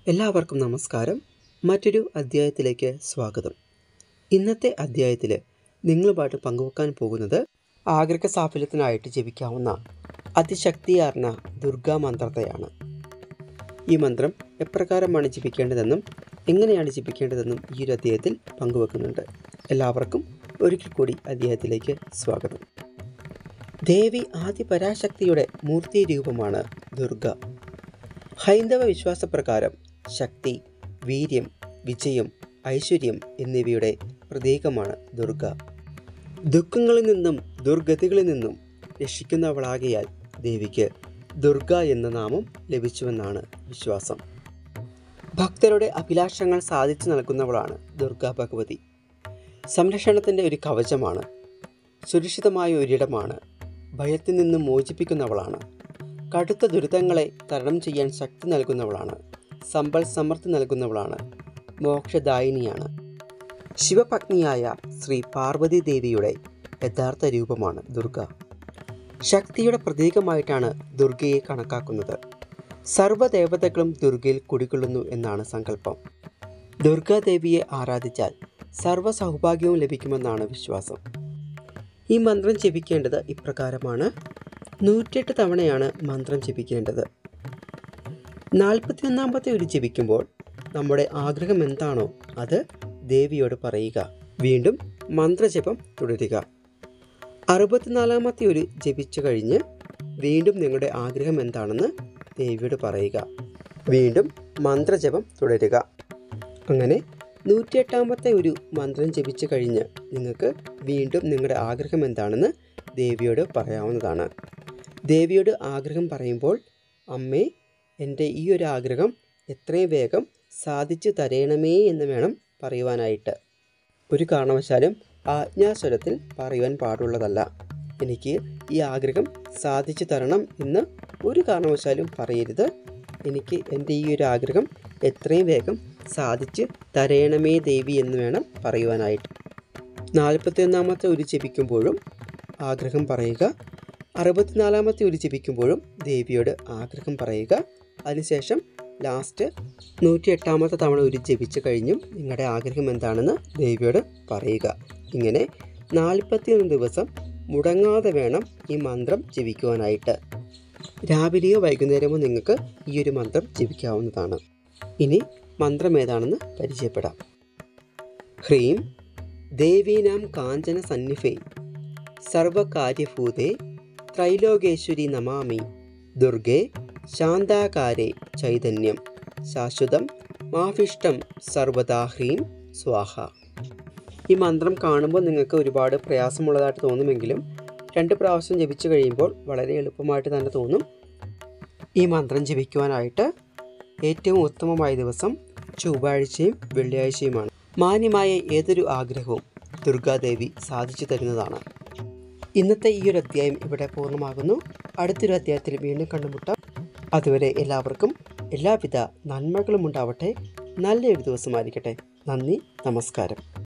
എല്ലാവർക്കും നമസ്കാരം മറ്റൊരു അധ്യായത്തിലേക്ക് സ്വാഗതം ഇന്നത്തെ അധ്യായത്തിൽ നിങ്ങളുമായിട്ട് പങ്കുവെക്കാൻ പോകുന്നത് ആഗ്രഹ സാഫല്യത്തിനായിട്ട് ജപിക്കാവുന്ന അതിശക്തിയാർന്ന ദുർഗാ മന്ത്രത്തെയാണ് ഈ മന്ത്രം എപ്രകാരമാണ് ജപിക്കേണ്ടതെന്നും എങ്ങനെയാണ് ജപിക്കേണ്ടതെന്നും ഈ ഒരു അധ്യായത്തിൽ പങ്കുവെക്കുന്നുണ്ട് എല്ലാവർക്കും ഒരിക്കൽ കൂടി അധ്യായത്തിലേക്ക് സ്വാഗതം ദേവി ആദിപരാശക്തിയുടെ മൂർത്തി രൂപമാണ് ദുർഗ ഹൈന്ദവ വിശ്വാസപ്രകാരം ശക്തി വീര്യം വിജയം ഐശ്വര്യം എന്നിവയുടെ പ്രതീകമാണ് ദുർഗ ദുഃഖങ്ങളിൽ നിന്നും ദുർഗതികളിൽ നിന്നും രക്ഷിക്കുന്നവളാകയാൽ ദേവിക്ക് ദുർഗ എന്ന നാമം ലഭിച്ചുവെന്നാണ് വിശ്വാസം ഭക്തരുടെ അഭിലാഷങ്ങൾ സാധിച്ചു നൽകുന്നവളാണ് ദുർഗാ ഭഗവതി സംരക്ഷണത്തിൻ്റെ ഒരു കവചമാണ് സുരക്ഷിതമായ ഒരിടമാണ് ഭയത്തിൽ നിന്നും മോചിപ്പിക്കുന്നവളാണ് കടുത്ത ദുരിതങ്ങളെ തരണം ചെയ്യാൻ ശക്തി നൽകുന്നവളാണ് സമ്പൽ സമൃദ്ധി നൽകുന്നവളാണ് മോക്ഷദായിനിയാണ് ശിവപത്നിയായ ശ്രീ പാർവതി ദേവിയുടെ യഥാർത്ഥ രൂപമാണ് ദുർഗ ശക്തിയുടെ പ്രതീകമായിട്ടാണ് ദുർഗയെ കണക്കാക്കുന്നത് സർവ്വദേവതകളും ദുർഗയിൽ കുടികൊള്ളുന്നു എന്നാണ് സങ്കല്പം ദുർഗാദേവിയെ ആരാധിച്ചാൽ സർവ്വ സൗഭാഗ്യവും ലഭിക്കുമെന്നാണ് വിശ്വാസം ഈ മന്ത്രം ജപിക്കേണ്ടത് ഇപ്രകാരമാണ് നൂറ്റെട്ട് തവണയാണ് മന്ത്രം ജപിക്കേണ്ടത് നാൽപ്പത്തിയൊന്നാമത്തെ ഒരു ജപിക്കുമ്പോൾ നമ്മുടെ ആഗ്രഹം എന്താണോ അത് ദേവിയോട് പറയുക വീണ്ടും മന്ത്രജപം തുടരുക അറുപത്തിനാലാമത്തെ ഒരു ജപിച്ചു കഴിഞ്ഞ് വീണ്ടും നിങ്ങളുടെ ആഗ്രഹം എന്താണെന്ന് ദേവിയോട് പറയുക വീണ്ടും മന്ത്രജപം തുടരുക അങ്ങനെ നൂറ്റിയെട്ടാമത്തെ ഒരു മന്ത്രം ജപിച്ചു കഴിഞ്ഞ് നിങ്ങൾക്ക് വീണ്ടും നിങ്ങളുടെ ആഗ്രഹം എന്താണെന്ന് ദേവിയോട് പറയാവുന്നതാണ് ദേവിയോട് ആഗ്രഹം പറയുമ്പോൾ അമ്മേ എൻ്റെ ഈ ഒരു ആഗ്രഹം എത്രയും വേഗം സാധിച്ചു തരയണമേ എന്ന് വേണം പറയുവാനായിട്ട് ഒരു കാരണവശാലും ആജ്ഞാസ്വരത്തിൽ പറയുവാൻ പാടുള്ളതല്ല എനിക്ക് ഈ ആഗ്രഹം സാധിച്ചു തരണം എന്ന് ഒരു കാരണവശാലും പറയരുത് എനിക്ക് എൻ്റെ ഈ ഒരു ആഗ്രഹം എത്രയും വേഗം സാധിച്ച് തരയണമേ ദേവി എന്ന് വേണം പറയുവാനായിട്ട് നാൽപ്പത്തിയൊന്നാമത്തെ ഒരു ജപിക്കുമ്പോഴും ആഗ്രഹം പറയുക അറുപത്തിനാലാമത്തെ ഒരു ജപിക്കുമ്പോഴും ദേവിയോട് ആഗ്രഹം പറയുക അതിനുശേഷം ലാസ്റ്റ് നൂറ്റി എട്ടാമത്തെ തവണ ഒരു ജപിച്ചു കഴിഞ്ഞും നിങ്ങളുടെ ആഗ്രഹം എന്താണെന്ന് ദേവിയോട് പറയുക ഇങ്ങനെ നാൽപ്പത്തിയൊന്ന് ദിവസം മുടങ്ങാതെ വേണം ഈ മന്ത്രം ജപിക്കുവാനായിട്ട് രാവിലെയോ വൈകുന്നേരമോ നിങ്ങൾക്ക് ഈ ഒരു മന്ത്രം ജപിക്കാവുന്നതാണ് ഇനി മന്ത്രം ഏതാണെന്ന് പരിചയപ്പെടാം ഹ്രീം ദേവീനാം കാഞ്ചന സന്നിഫേ സർവകാര്യഭൂതേ ത്രൈലോകേശ്വരി നമാമി ദുർഗേ ശാന്താകാരേ ചൈതന്യം ശാശ്വതം മാഫിഷ്ടം സർവദാ ഹ്രീം സ്വാഹ ഈ മന്ത്രം കാണുമ്പോൾ നിങ്ങൾക്ക് ഒരുപാട് പ്രയാസമുള്ളതായിട്ട് തോന്നുമെങ്കിലും രണ്ട് പ്രാവശ്യം ജപിച്ചു കഴിയുമ്പോൾ വളരെ എളുപ്പമായിട്ട് തന്നെ തോന്നും ഈ മന്ത്രം ജപിക്കുവാനായിട്ട് ഏറ്റവും ഉത്തമമായ ദിവസം ചൊവ്വാഴ്ചയും വെള്ളിയാഴ്ചയുമാണ് മാന്യമായ ഏതൊരു ആഗ്രഹവും ദുർഗാദേവി സാധിച്ചു തരുന്നതാണ് ഇന്നത്തെ ഈ ഒരു അധ്യായം ഇവിടെ പൂർണ്ണമാകുന്നു അടുത്തൊരു അധ്യായത്തിൽ വീണ്ടും കണ്ടുമുട്ടാം അതുവരെ എല്ലാവർക്കും എല്ലാവിധ നന്മകളും ഉണ്ടാവട്ടെ നല്ലൊരു ദിവസമായിരിക്കട്ടെ നന്ദി നമസ്കാരം